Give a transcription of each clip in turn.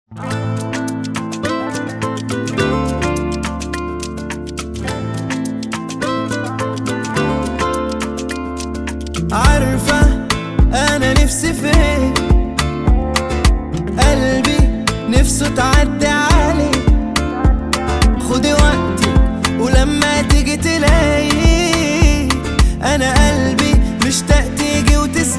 عارفة أنا نفسي فين قلبي نفسه تعدي عليه خدي وقتي ولما تيجي تلاقي أنا قلبي مشتاق تيجي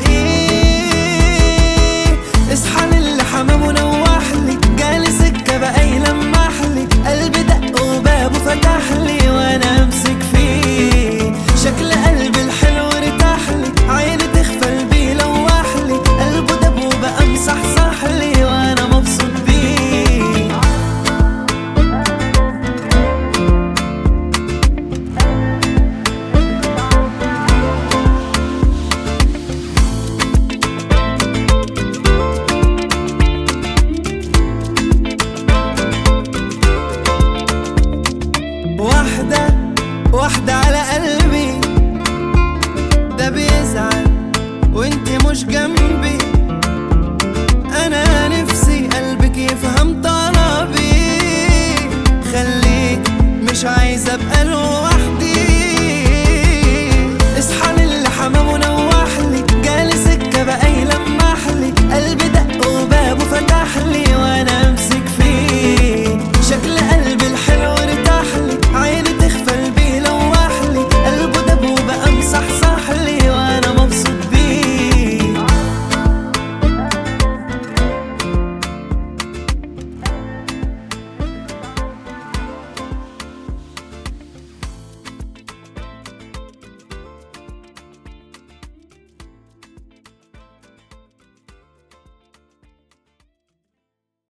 وتسقيه اصحى للي حمام ونوحلي جالي سكة بقى يلمحلي قلبي دق وبابه فتحلي وأنا أمسك فيه شكل قلبي الحلو ارتاحلي عيني تغفل بيه لوحلي قلبه دب وبقى مصحصحلي وأنا مبسوط بيه واحدة واحدة على قلبي ده بيزعل وانتي مش جنبي انا نفسي قلبك يفهم طلبي خليك مش عايزة ابقى